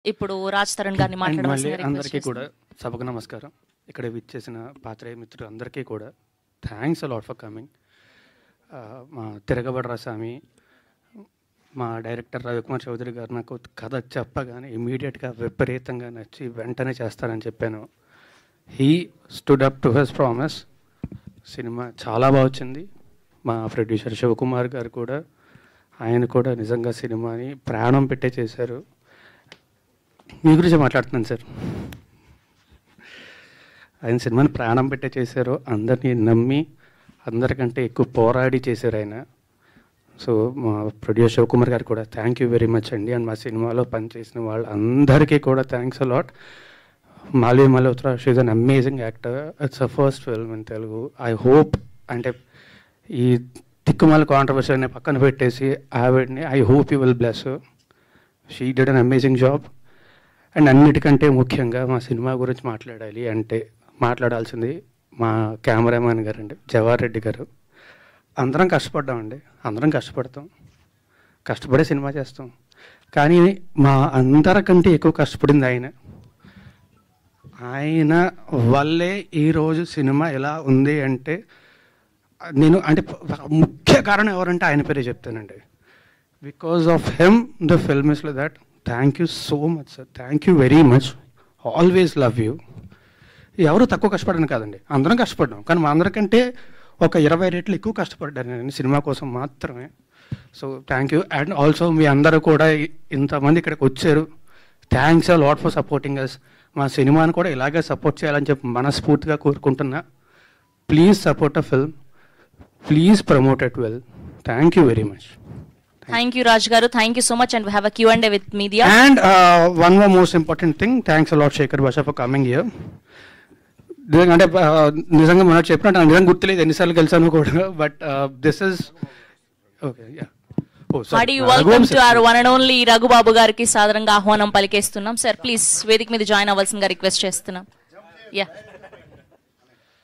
ఇప్పుడు రాజ్ తరుణ్ గారిని అండ్ మళ్ళీ మాట్లాడవలసిందిగా అందరికీ రిక్వెస్ట్ కూడా సభకు నమస్కారం ఇక్కడ విచ్చేసిన పాత్రేయ మిత్రులు అందరికీ కూడా థ్యాంక్స్ అలాట్ ఫర్ కమింగ్ మా తిరగబడరా స్వామి మా డైరెక్టర్ రవికుమార్ చౌదరి గారు నాకు కథ చెప్పగానే ఇమీడియట్గా విపరీతంగా నచ్చి వెంటనే చేస్తానని చెప్పాను he stood up to his promise సినిమా చాలా బాగా వచ్చింది మా ప్రొడ్యూసర్ శివకుమార్ గారు కూడా ఆయన కూడా నిజంగా సినిమాని ప్రాణం పెట్టే చేశారు మీ గురించి మాట్లాడుతున్నాను సార్ ఆయన సినిమాని ప్రాణం పెట్టే చేశారు అందరినీ నమ్మి అందరికంటే ఎక్కువ పోరాడి చేశారు ఆయన సో మా ప్రొడ్యూసర్ శివకుమార్ గారు కూడా థ్యాంక్ యూ వెరీ మచ్ అండి అండ్ మా సినిమాలో పనిచేసిన వాళ్ళందరికీ కూడా thanks a lot Malvi Malhotra she's an amazing actor it's a first film in Telugu I hope అంటే ఈ తిక్కుమాల కాంట్రవర్సీ అనే పక్కన పెట్టేసి ఆవిడని I hope you will bless she did an amazing job and అన్నిటికంటే ముఖ్యంగా మా సినిమా గురించి మాట్లాడాలి అంటే మాట్లాడాల్సింది మా కెమెరామ్యాన్ గారు అండి జవహర్ రెడ్డి గారు అందరం కష్టపడ్డామండి అందరం కష్టపడతాం కష్టపడే సినిమా చేస్తాం కానీ మా అందరికంటే ఎక్కువ కష్టపడింది ఆయన ఆయన వల్లే ఈరోజు సినిమా ఎలా ఉంది అంటే నేను అంటే ముఖ్య కారణం ఎవరంటే ఆయన పేరే చెప్తానండి because of him the film is that thank you so much sir thank you very much always love you ఎవరు తక్కువ కష్టపడను కాదండి అందరం కష్టపడ్డాం కానీ మా అందరికంటే ఒక ఇరవై రెట్లు ఎక్కువ కష్టపడ్డాను నేను సినిమా కోసం మాత్రమే so thank you and also మీ అందరూ కూడా ఇ- ఇంతమంది ఇక్కడికి వచ్చారు థ్యాంక్స్ ఆ లాట్ ఫర్ సపోర్టింగ్ అస్ మా సినిమాని కూడా ఇలాగే సపోర్ట్ చేయాలని చెప్పి మనస్ఫూర్తిగా కోరుకుంటున్నా please support a film please promote it well thank you very much thank you Raj గారు thank you so much and have a Q and with media And uh, one more most important thing, thanks a lot, Shekhar Basha, for coming here. నిజంగా అంటే uh, నిజంగా మనం చెప్పినట్టు నాకు నిజంగా గుర్తులేదు ఎన్నిసార్లు కలిసాను కూడా but this is okay yeah హాడీ welcome to our one and only Raghubabu గారికి సాధారణంగా ఆహ్వానం పలికేస్తున్నాం సార్ ప్లీజ్ వేదిక మీద జాయిన్ అవ్వాల్సిందిగా రిక్వెస్ట్ చేస్తున్నాం యా